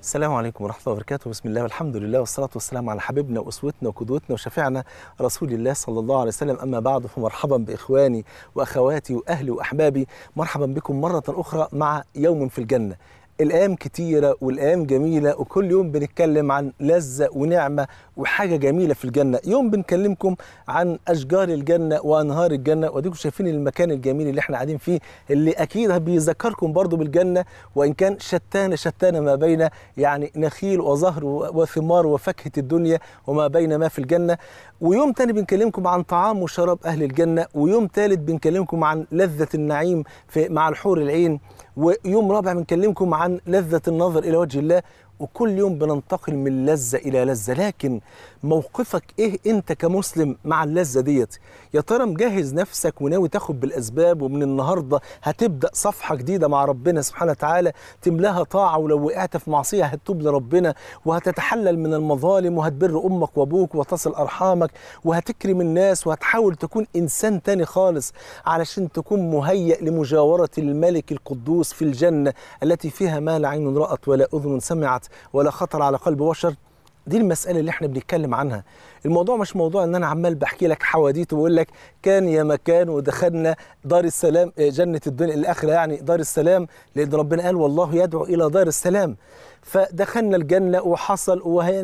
السلام عليكم ورحمة الله وبركاته بسم الله والحمد لله والصلاة والسلام على حبيبنا وأسوتنا وقدوتنا وشفيعنا رسول الله صلى الله عليه وسلم أما بعد فمرحبا بإخواني وأخواتي وأهلي وأحبابي مرحبا بكم مرة أخرى مع يوم في الجنة الأيام كتيرة والأيام جميلة وكل يوم بنتكلم عن لذة ونعمة وحاجة جميلة في الجنة يوم بنكلمكم عن أشجار الجنة وأنهار الجنة واديكم شايفين المكان الجميل اللي احنا قاعدين فيه اللي أكيد بيذكركم برضو بالجنة وإن كان شتان شتان ما بين يعني نخيل وزهر وثمار وفاكهة الدنيا وما بين ما في الجنة ويوم تاني بنكلمكم عن طعام وشراب أهل الجنة ويوم ثالث بنكلمكم عن لذة النعيم في مع الحور العين ويوم رابع بنكلمكم عن لذة النظر إلى وجه الله وكل يوم بننتقل من لذة إلى لذة لكن موقفك إيه أنت كمسلم مع اللذة ديت يا ترى مجهز نفسك وناوي تاخد بالأسباب ومن النهاردة هتبدأ صفحة جديدة مع ربنا سبحانه وتعالى تملاها طاعة ولو وقعت في معصية هتتوب لربنا وهتتحلل من المظالم وهتبر أمك وأبوك وتصل أرحامك وهتكرم الناس وهتحاول تكون إنسان تاني خالص علشان تكون مهيأ لمجاورة الملك القدوس في الجنة التي فيها ما لا عين رأت ولا أذن سمعت ولا خطر على قلب بشر دي المسألة اللي احنا بنتكلم عنها الموضوع مش موضوع ان انا عمال بحكي لك حواديت وبقول لك كان يا مكان ودخلنا دار السلام جنة الدنيا الآخرة يعني دار السلام لأن ربنا قال والله يدعو إلى دار السلام فدخلنا الجنة وحصل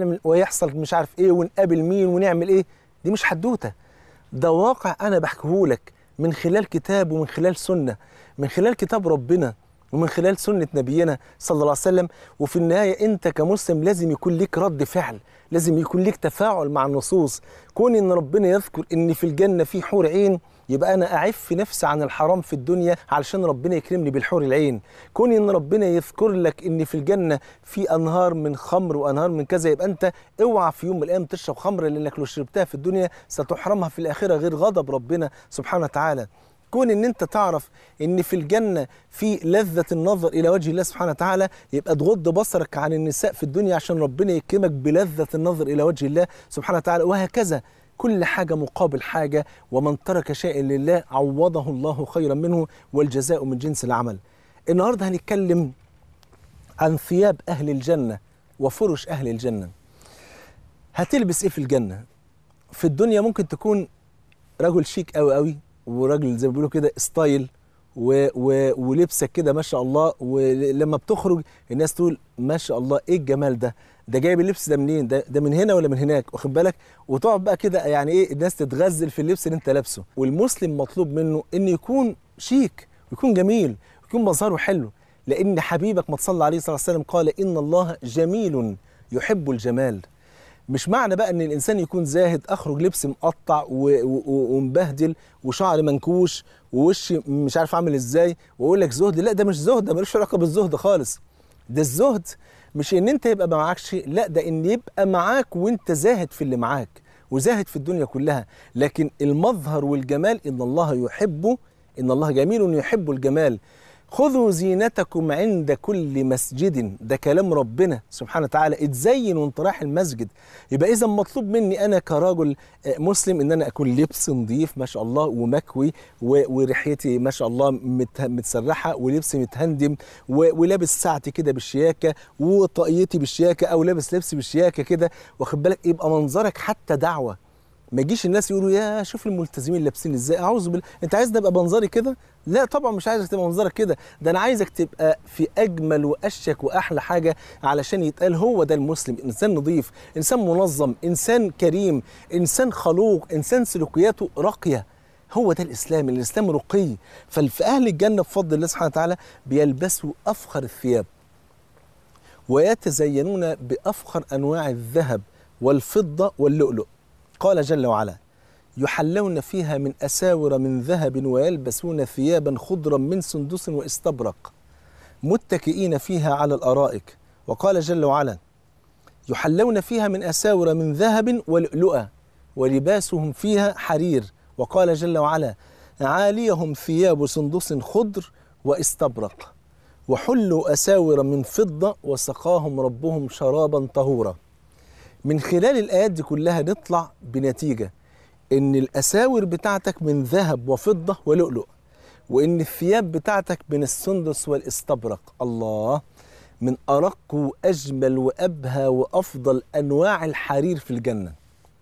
ويحصل مش عارف ايه ونقابل مين ونعمل ايه دي مش حدوتة ده واقع انا بحكيه لك من خلال كتاب ومن خلال سنة من خلال كتاب ربنا ومن خلال سنة نبينا صلى الله عليه وسلم وفي النهاية أنت كمسلم لازم يكون ليك رد فعل لازم يكون ليك تفاعل مع النصوص كون إن ربنا يذكر إن في الجنة في حور عين يبقى أنا أعف نفسي عن الحرام في الدنيا علشان ربنا يكرمني بالحور العين كون إن ربنا يذكر لك إن في الجنة في أنهار من خمر وأنهار من كذا يبقى أنت اوعى في يوم من الأيام تشرب خمر لأنك لو شربتها في الدنيا ستحرمها في الآخرة غير غضب ربنا سبحانه وتعالى كون ان انت تعرف ان في الجنه في لذه النظر الى وجه الله سبحانه وتعالى يبقى تغض بصرك عن النساء في الدنيا عشان ربنا يكرمك بلذه النظر الى وجه الله سبحانه وتعالى وهكذا كل حاجة مقابل حاجة ومن ترك شيئا لله عوضه الله خيرا منه والجزاء من جنس العمل النهاردة هنتكلم عن ثياب أهل الجنة وفرش أهل الجنة هتلبس إيه في الجنة في الدنيا ممكن تكون رجل شيك أوي أوي وراجل زي ما بيقولوا كده ستايل و و ولبسك كده ما شاء الله ولما بتخرج الناس تقول ما شاء الله ايه الجمال ده ده جايب اللبس ده منين ده ده من هنا ولا من هناك واخد بالك وتقعد بقى كده يعني ايه الناس تتغزل في اللبس اللي انت لابسه والمسلم مطلوب منه انه يكون شيك ويكون جميل ويكون مظهره حلو لان حبيبك ما تصلى عليه صلى الله عليه وسلم قال ان الله جميل يحب الجمال مش معنى بقى ان الانسان يكون زاهد اخرج لبس مقطع ومبهدل وشعر منكوش ووشي مش عارف اعمل ازاي واقول لك زهد لا ده مش زهد ده ملوش علاقه بالزهد خالص ده الزهد مش ان انت يبقى معاك شيء لا ده ان يبقى معاك وانت زاهد في اللي معاك وزاهد في الدنيا كلها لكن المظهر والجمال ان الله يحبه ان الله جميل يحب الجمال خذوا زينتكم عند كل مسجد ده كلام ربنا سبحانه وتعالى اتزين وانت رايح المسجد يبقى اذا مطلوب مني انا كراجل مسلم ان انا اكون لبس نظيف ما شاء الله ومكوي وريحتي ما شاء الله متسرحه ولبسي متهندم ولابس ساعتي كده بالشياكه وطاقيتي بالشياكه او لابس لبسي بالشياكه كده واخد بالك يبقى منظرك حتى دعوه ما يجيش الناس يقولوا يا شوف الملتزمين لابسين ازاي اعوذ بالله انت عايز ابقى منظري كده لا طبعا مش عايزك تبقى منظرك كده ده انا عايزك تبقى في اجمل واشيك واحلى حاجه علشان يتقال هو ده المسلم انسان نظيف انسان منظم انسان كريم انسان خلوق انسان سلوكياته راقيه هو ده الاسلام الاسلام رقي ففي اهل الجنه بفضل الله سبحانه وتعالى بيلبسوا افخر الثياب ويتزينون بافخر انواع الذهب والفضه واللؤلؤ قال جل وعلا يحلون فيها من أساور من ذهب ويلبسون ثيابا خضرا من سندس واستبرق متكئين فيها على الأرائك وقال جل وعلا يحلون فيها من أساور من ذهب ولؤلؤا ولباسهم فيها حرير وقال جل وعلا عاليهم ثياب سندس خضر واستبرق وحلوا أساور من فضة وسقاهم ربهم شرابا طهورا من خلال الآيات دي كلها نطلع بنتيجة إن الأساور بتاعتك من ذهب وفضة ولؤلؤ وإن الثياب بتاعتك من السندس والاستبرق الله من ارق واجمل وابهى وافضل انواع الحرير في الجنه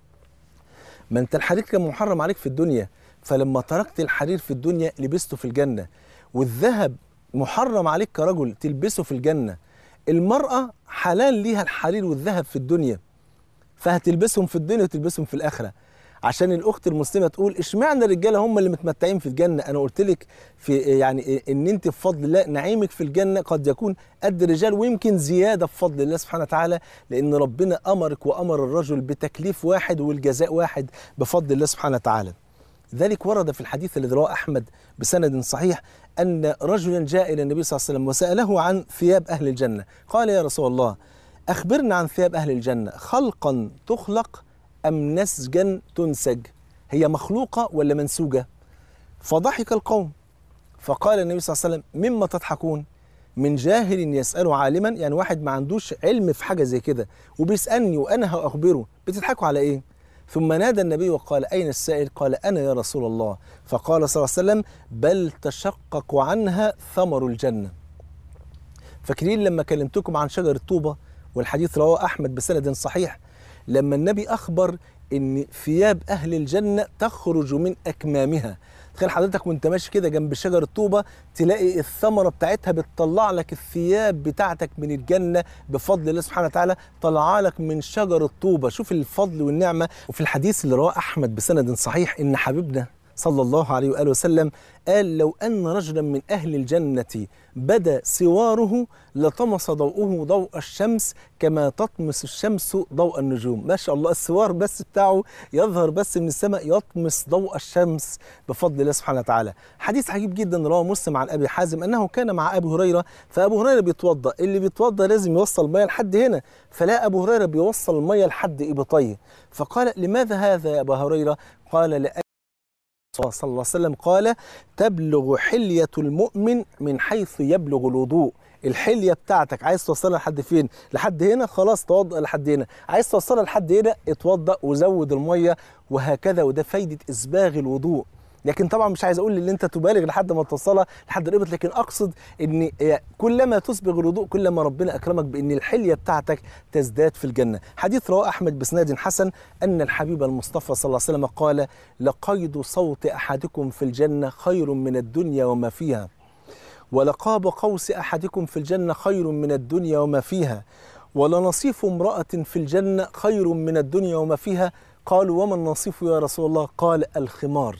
ما انت الحرير كان محرم عليك في الدنيا فلما تركت الحرير في الدنيا لبسته في الجنه والذهب محرم عليك كرجل تلبسه في الجنه المراه حلال ليها الحرير والذهب في الدنيا فهتلبسهم في الدنيا وتلبسهم في الاخره عشان الاخت المسلمه تقول اشمعنى الرجاله هم اللي متمتعين في الجنه انا قلت لك في يعني ان انت بفضل الله نعيمك في الجنه قد يكون قد الرجال ويمكن زياده بفضل الله سبحانه وتعالى لان ربنا امرك وامر الرجل بتكليف واحد والجزاء واحد بفضل الله سبحانه وتعالى ذلك ورد في الحديث الذي رواه احمد بسند صحيح ان رجلا جاء الى النبي صلى الله عليه وسلم وساله عن ثياب اهل الجنه قال يا رسول الله اخبرنا عن ثياب اهل الجنه خلقا تخلق أم نسجا تنسج هي مخلوقة ولا منسوجة فضحك القوم فقال النبي صلى الله عليه وسلم مما تضحكون من جاهل يسأل عالما يعني واحد ما عندوش علم في حاجة زي كده وبيسألني وأنا هأخبره بتضحكوا على إيه ثم نادى النبي وقال أين السائل قال أنا يا رسول الله فقال صلى الله عليه وسلم بل تشقق عنها ثمر الجنة فاكرين لما كلمتكم عن شجر الطوبة والحديث رواه أحمد بسند صحيح لما النبي أخبر إن ثياب أهل الجنة تخرج من أكمامها تخيل حضرتك وانت ماشي كده جنب شجر الطوبة تلاقي الثمرة بتاعتها بتطلع لك الثياب بتاعتك من الجنة بفضل الله سبحانه وتعالى طلع لك من شجر الطوبة شوف الفضل والنعمة وفي الحديث اللي رواه أحمد بسند صحيح إن حبيبنا صلى الله عليه وآله وسلم قال لو أن رجلا من أهل الجنة بدا سواره لطمس ضوءه ضوء الشمس كما تطمس الشمس ضوء النجوم ما شاء الله السوار بس بتاعه يظهر بس من السماء يطمس ضوء الشمس بفضل الله سبحانه وتعالى حديث عجيب جدا رواه مسلم عن أبي حازم أنه كان مع أبي هريرة فأبو هريرة بيتوضأ اللي بيتوضأ لازم يوصل المية لحد هنا فلا أبو هريرة بيوصل المية لحد إبطيه فقال لماذا هذا يا أبا هريرة قال لأن صلى الله عليه وسلم قال تبلغ حلية المؤمن من حيث يبلغ الوضوء الحلية بتاعتك عايز توصلها لحد فين لحد هنا خلاص توضأ لحد هنا عايز توصلها لحد هنا اتوضأ وزود المية وهكذا وده فايدة إسباغ الوضوء لكن طبعا مش عايز اقول ان انت تبالغ لحد ما توصلها لحد الابط لكن اقصد ان كلما تسبغ الوضوء كلما ربنا اكرمك بان الحليه بتاعتك تزداد في الجنه حديث رواه احمد بسناد حسن ان الحبيب المصطفى صلى الله عليه وسلم قال لقيد صوت احدكم في الجنه خير من الدنيا وما فيها ولقاب قوس احدكم في الجنه خير من الدنيا وما فيها ولنصيف امراه في الجنه خير من الدنيا وما فيها قالوا وما النصيف يا رسول الله قال الخمار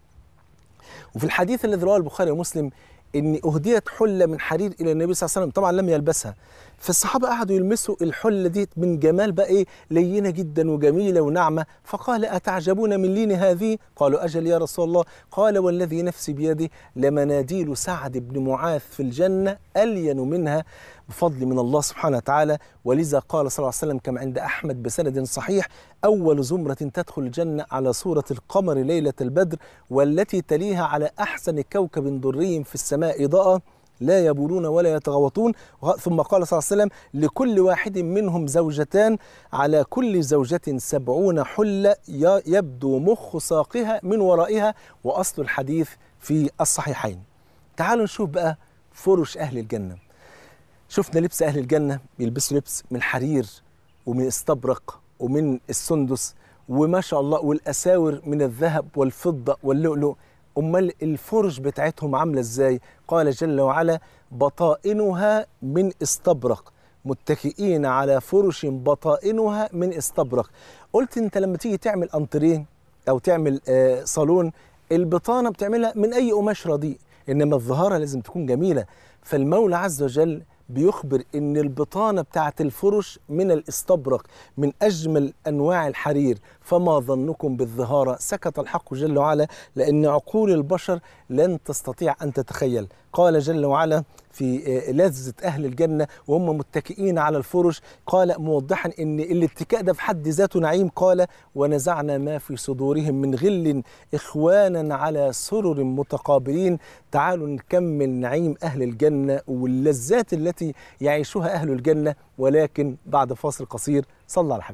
وفي الحديث الذي رواه البخاري ومسلم ان اهديت حله من حرير الى النبي صلى الله عليه وسلم طبعا لم يلبسها فالصحابه قعدوا يلمسوا الحله دي من جمال بقى ايه لينه جدا وجميله وناعمه فقال اتعجبون من لين هذه قالوا اجل يا رسول الله قال والذي نفسي بيده لمناديل سعد بن معاذ في الجنه الين منها بفضل من الله سبحانه وتعالى ولذا قال صلى الله عليه وسلم كما عند احمد بسند صحيح اول زمره تدخل الجنه على صوره القمر ليله البدر والتي تليها على احسن كوكب دري في السماء اضاءه لا يبولون ولا يتغوطون ثم قال صلى الله عليه وسلم لكل واحد منهم زوجتان على كل زوجة سبعون حلة يبدو مخ ساقها من ورائها وأصل الحديث في الصحيحين تعالوا نشوف بقى فرش أهل الجنة شفنا لبس أهل الجنة بيلبسوا لبس من حرير ومن استبرق ومن السندس وما شاء الله والأساور من الذهب والفضة واللؤلؤ امال الفرش بتاعتهم عامله ازاي قال جل وعلا بطائنها من استبرق متكئين على فرش بطائنها من استبرق قلت انت لما تيجي تعمل انتريه او تعمل آه صالون البطانه بتعملها من اي قماش رديء انما الظهاره لازم تكون جميله فالمولى عز وجل بيخبر ان البطانه بتاعت الفرش من الاستبرق من اجمل انواع الحرير فما ظنكم بالظهاره سكت الحق جل وعلا لان عقول البشر لن تستطيع ان تتخيل قال جل وعلا في لذة أهل الجنة وهم متكئين على الفرش قال موضحا أن الاتكاء ده في حد ذاته نعيم قال ونزعنا ما في صدورهم من غل إخوانا على سرر متقابلين تعالوا نكمل نعيم أهل الجنة واللذات التي يعيشها أهل الجنة ولكن بعد فاصل قصير صلى على الحبيب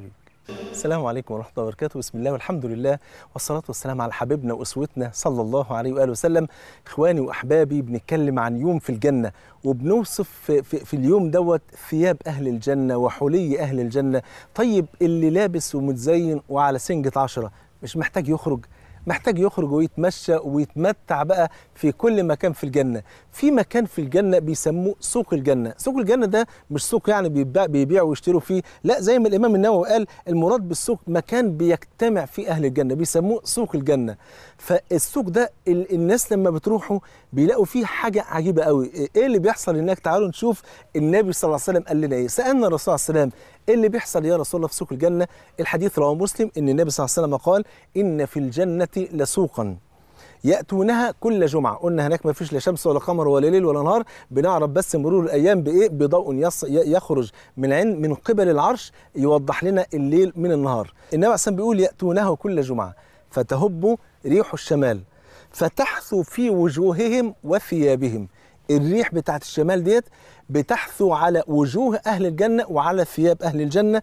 السلام عليكم ورحمة الله وبركاته بسم الله والحمد لله والصلاة والسلام على حبيبنا وأسوتنا صلى الله عليه وآله وسلم إخواني وأحبابي بنتكلم عن يوم في الجنة وبنوصف في, في, في اليوم دوت ثياب أهل الجنة وحلي أهل الجنة طيب اللي لابس ومتزين وعلى سنجة عشرة مش محتاج يخرج محتاج يخرج ويتمشى ويتمتع بقى في كل مكان في الجنة في مكان في الجنة بيسموه سوق الجنة سوق الجنة ده مش سوق يعني بيبيع, بيبيع ويشتروا فيه لا زي ما الإمام النووي قال المراد بالسوق مكان بيجتمع فيه أهل الجنة بيسموه سوق الجنة فالسوق ده ال- الناس لما بتروحوا بيلاقوا فيه حاجة عجيبة قوي ايه اللي بيحصل هناك تعالوا نشوف النبي صلى الله عليه وسلم قال لنا ايه سألنا الرسول صلى الله عليه وسلم ايه اللي بيحصل يا رسول الله في سوق الجنة الحديث رواه مسلم ان النبي صلى الله عليه وسلم قال ان في الجنة لسوقا ياتونها كل جمعه قلنا هناك ما فيش لا شمس ولا قمر ولا ليل ولا نهار بنعرف بس مرور الايام بايه بضوء يص- ي- يخرج من عين من قبل العرش يوضح لنا الليل من النهار النبي عليه الصلاه بيقول ياتونه كل جمعه فتهب ريح الشمال فتحثو في وجوههم وثيابهم الريح بتاعت الشمال ديت بتحثو على وجوه أهل الجنة وعلى ثياب أهل الجنة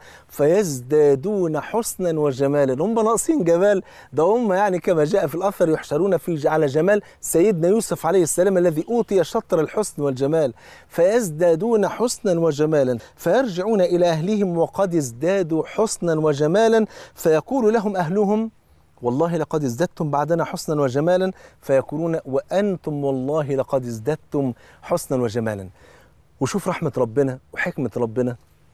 فيزدادون حسنا وجمالا هم ناقصين جمال ده هم يعني كما جاء في الأثر يحشرون في على جمال سيدنا يوسف عليه السلام الذي أوتي شطر الحسن والجمال فيزدادون حسنا وجمالا فيرجعون إلى أهلهم وقد ازدادوا حسنا وجمالا فيقول لهم أهلهم والله لقد ازددتم بعدنا حسنا وجمالا فيقولون وأنتم والله لقد ازددتم حسنا وجمالا وشوف رحمة ربنا وحكمة ربنا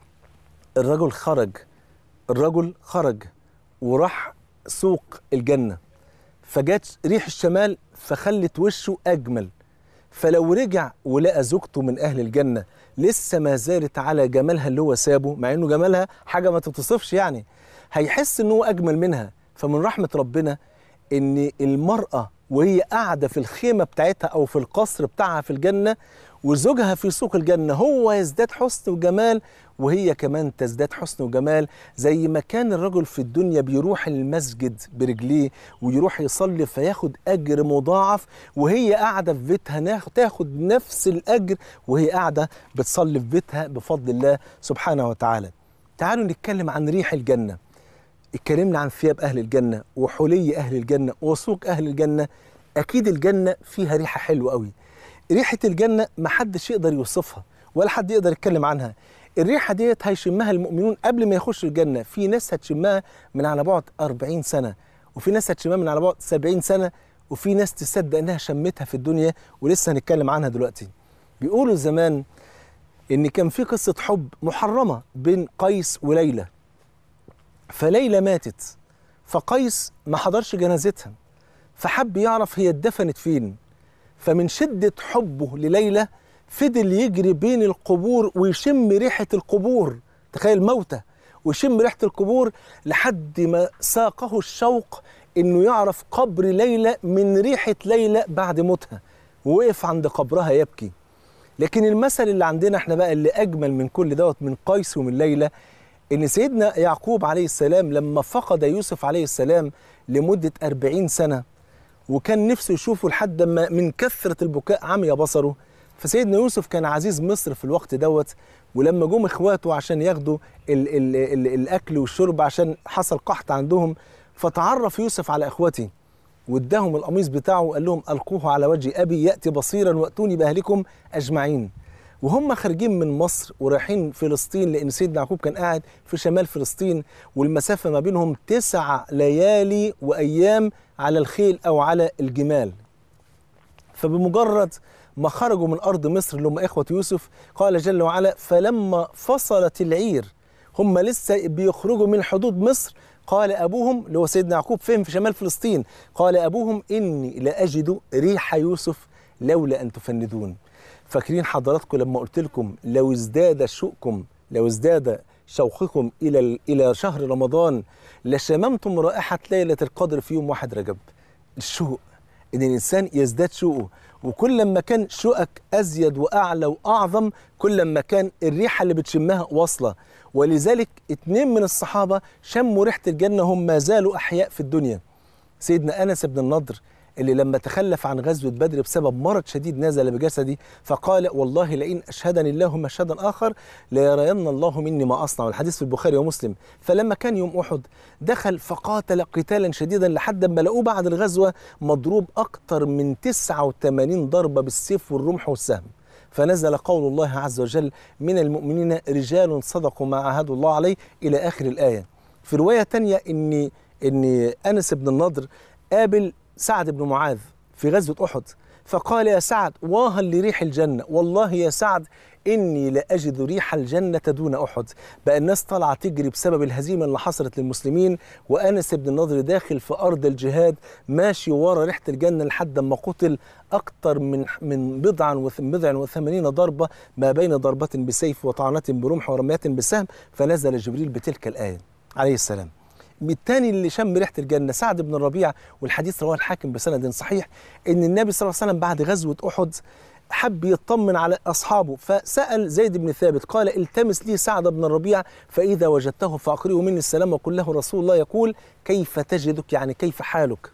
الرجل خرج الرجل خرج وراح سوق الجنة فجت ريح الشمال فخلت وشه أجمل فلو رجع ولقى زوجته من أهل الجنة لسه ما زالت على جمالها اللي هو سابه مع إنه جمالها حاجة ما تتصفش يعني هيحس إن هو أجمل منها فمن رحمة ربنا إن المرأة وهي قاعدة في الخيمة بتاعتها أو في القصر بتاعها في الجنة وزوجها في سوق الجنة هو يزداد حسن وجمال وهي كمان تزداد حسن وجمال زي ما كان الرجل في الدنيا بيروح المسجد برجليه ويروح يصلي فياخد أجر مضاعف وهي قاعدة في بيتها ناخد تاخد نفس الأجر وهي قاعدة بتصلي في بيتها بفضل الله سبحانه وتعالى تعالوا نتكلم عن ريح الجنة اتكلمنا عن ثياب أهل الجنة وحلي أهل الجنة وسوق أهل الجنة أكيد الجنة فيها ريحة حلوة قوي ريحة الجنة محدش يقدر يوصفها ولا حد يقدر يتكلم عنها الريحة ديت هيشمها المؤمنون قبل ما يخشوا الجنة في ناس هتشمها من على بعد 40 سنة وفي ناس هتشمها من على بعد 70 سنة وفي ناس تصدق انها شمتها في الدنيا ولسه هنتكلم عنها دلوقتي بيقولوا زمان ان كان في قصة حب محرمة بين قيس وليلى فليلى ماتت فقيس ما حضرش جنازتها فحب يعرف هي اتدفنت فين فمن شدة حبه لليلى فضل يجري بين القبور ويشم ريحة القبور تخيل موتى ويشم ريحة القبور لحد ما ساقه الشوق انه يعرف قبر ليلى من ريحة ليلى بعد موتها ووقف عند قبرها يبكي لكن المثل اللي عندنا احنا بقى اللي اجمل من كل دوت من قيس ومن ليلى ان سيدنا يعقوب عليه السلام لما فقد يوسف عليه السلام لمدة أربعين سنة وكان نفسه يشوفه لحد ما من كثرة البكاء عمي بصره فسيدنا يوسف كان عزيز مصر في الوقت دوت ولما جم اخواته عشان ياخدوا ال ال ال الاكل والشرب عشان حصل قحط عندهم فتعرف يوسف على اخوته واداهم القميص بتاعه وقال لهم القوه على وجه ابي ياتي بصيرا واتوني باهلكم اجمعين وهم خارجين من مصر ورايحين فلسطين لان سيدنا يعقوب كان قاعد في شمال فلسطين والمسافه ما بينهم تسع ليالي وايام على الخيل او على الجمال فبمجرد ما خرجوا من ارض مصر اللي هم اخوه يوسف قال جل وعلا فلما فصلت العير هم لسه بيخرجوا من حدود مصر قال ابوهم اللي هو سيدنا يعقوب فين في شمال فلسطين قال ابوهم اني لاجد ريح يوسف لولا ان تفندون فاكرين حضراتكم لما قلت لكم لو ازداد شوقكم لو ازداد شوقكم الى الى شهر رمضان لشممتم رائحه ليله القدر في يوم واحد رجب الشوق ان الانسان يزداد شوقه وكل ما كان شوقك ازيد واعلى واعظم كل ما كان الريحه اللي بتشمها واصله ولذلك اتنين من الصحابه شموا ريحه الجنه هم ما زالوا احياء في الدنيا سيدنا انس بن النضر اللي لما تخلف عن غزوة بدر بسبب مرض شديد نزل بجسدي فقال والله لئن أشهدني الله مشهدا آخر ليرين الله مني ما أصنع الحديث في البخاري ومسلم فلما كان يوم أحد دخل فقاتل قتالا شديدا لحد ما لقوه بعد الغزوة مضروب أكثر من 89 ضربة بالسيف والرمح والسهم فنزل قول الله عز وجل من المؤمنين رجال صدقوا ما عاهدوا الله عليه إلى آخر الآية في رواية تانية إن إن أنس بن النضر قابل سعد بن معاذ في غزوة أحد فقال يا سعد واها لريح الجنة والله يا سعد إني لأجد ريح الجنة دون أحد بقى الناس طالعة تجري بسبب الهزيمة اللي حصلت للمسلمين وأنس بن النضر داخل في أرض الجهاد ماشي ورا ريحة الجنة لحد ما قتل أكثر من من بضعا وث- بضع وثمانين ضربة ما بين ضربة بسيف وطعنة برمح ورمية بسهم فنزل جبريل بتلك الآية عليه السلام الثاني اللي شم ريحه الجنه سعد بن الربيع والحديث رواه الحاكم بسند صحيح ان النبي صلى الله عليه وسلم بعد غزوه احد حب يطمن على اصحابه فسال زيد بن ثابت قال التمس لي سعد بن الربيع فاذا وجدته فاقرئه مني السلام وقل له رسول الله يقول كيف تجدك يعني كيف حالك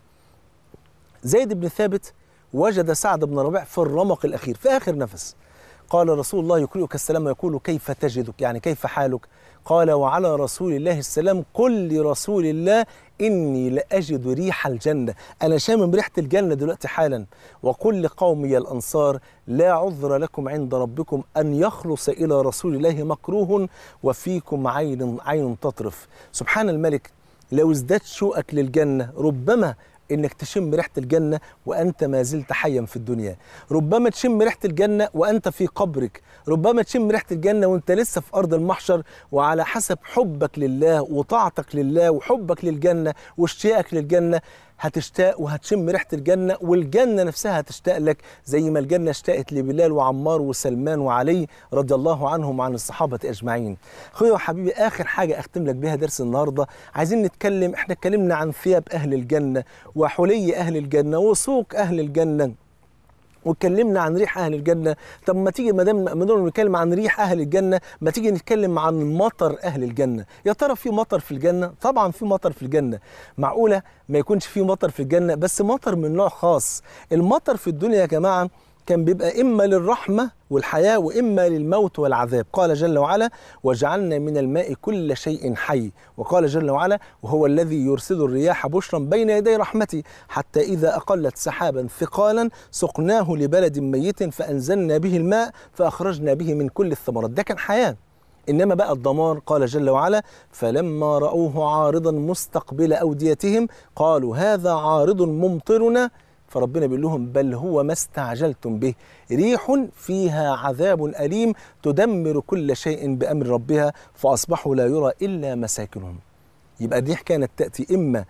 زيد بن ثابت وجد سعد بن الربيع في الرمق الاخير في اخر نفس قال رسول الله يقرئك السلام ويقول كيف تجدك يعني كيف حالك قال وعلى رسول الله السلام قل لرسول الله إني لأجد ريح الجنة أنا شامم ريحة الجنة دلوقتي حالا وقل لقومي الأنصار لا عذر لكم عند ربكم أن يخلص إلى رسول الله مكروه وفيكم عين عين تطرف سبحان الملك لو ازددت شوقك للجنة ربما انك تشم ريحه الجنه وانت ما زلت حيا في الدنيا ربما تشم ريحه الجنه وانت في قبرك ربما تشم ريحه الجنه وانت لسه في ارض المحشر وعلى حسب حبك لله وطاعتك لله وحبك للجنه واشتياقك للجنه هتشتاق وهتشم ريحه الجنه والجنه نفسها هتشتاق لك زي ما الجنه اشتاقت لبلال وعمار وسلمان وعلي رضي الله عنهم وعن الصحابه اجمعين. اخويا وحبيبي اخر حاجه اختم لك بيها درس النهارده عايزين نتكلم احنا اتكلمنا عن ثياب اهل الجنه وحلي اهل الجنه وسوق اهل الجنه واتكلمنا عن ريح اهل الجنه طب ما تيجي ما دام ما دام نتكلم عن ريح اهل الجنه ما تيجي نتكلم عن مطر اهل الجنه يا ترى في مطر في الجنه طبعا في مطر في الجنه معقوله ما يكونش في مطر في الجنه بس مطر من نوع خاص المطر في الدنيا يا جماعه كان بيبقى إما للرحمة والحياة وإما للموت والعذاب قال جل وعلا وجعلنا من الماء كل شيء حي وقال جل وعلا وهو الذي يرسل الرياح بشرا بين يدي رحمته حتى إذا أقلت سحابا ثقالا سقناه لبلد ميت فأنزلنا به الماء فأخرجنا به من كل الثمرات ده كان حياة إنما بقى الدمار قال جل وعلا فلما رأوه عارضا مستقبل أوديتهم قالوا هذا عارض ممطرنا فربنا بيقول لهم بل هو ما استعجلتم به ريح فيها عذاب أليم تدمر كل شيء بأمر ربها فأصبحوا لا يرى إلا مساكنهم يبقى الريح كانت تأتي إما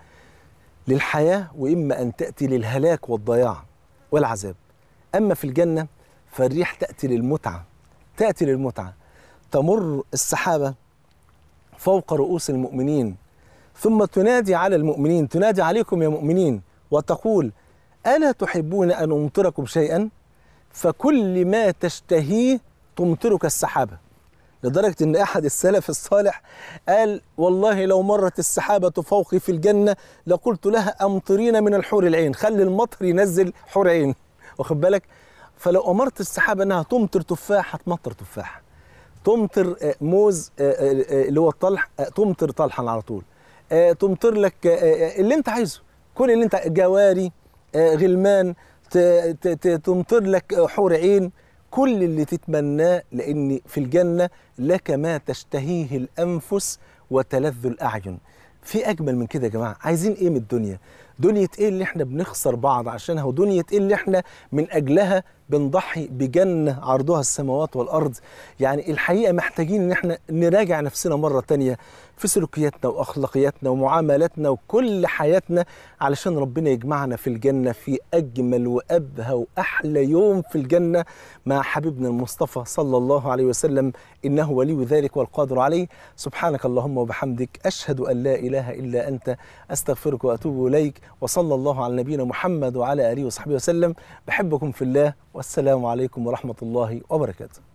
للحياة وإما أن تأتي للهلاك والضياع والعذاب أما في الجنة فالريح تأتي للمتعة تأتي للمتعة تمر السحابة فوق رؤوس المؤمنين ثم تنادي على المؤمنين تنادي عليكم يا مؤمنين وتقول ألا تحبون أن أمطركم شيئا فكل ما تشتهيه تمطرك السحابة لدرجة أن أحد السلف الصالح قال والله لو مرت السحابة فوقي في الجنة لقلت لها أمطرين من الحور العين خلي المطر ينزل حور عين واخد بالك فلو أمرت السحابة أنها تمطر تفاح هتمطر تفاح تمطر موز اللي هو الطلح تمطر طلحا على طول تمطر لك اللي انت عايزه كل اللي انت جواري غلمان تمطر لك حور عين كل اللي تتمناه لان في الجنه لك ما تشتهيه الانفس وتلذ الاعين في اجمل من كده يا جماعه عايزين ايه من الدنيا دنيا ايه اللي احنا بنخسر بعض عشانها ودنيا ايه اللي احنا من اجلها بنضحي بجنة عرضها السماوات والأرض يعني الحقيقة محتاجين ان احنا نراجع نفسنا مرة تانية في سلوكياتنا وأخلاقياتنا ومعاملاتنا وكل حياتنا علشان ربنا يجمعنا في الجنة في أجمل وأبهى وأحلى يوم في الجنة مع حبيبنا المصطفى صلى الله عليه وسلم إنه ولي ذلك والقادر عليه سبحانك اللهم وبحمدك أشهد أن لا إله إلا أنت أستغفرك وأتوب إليك وصلى الله على نبينا محمد وعلى آله وصحبه وسلم بحبكم في الله والسلام عليكم ورحمة الله وبركاته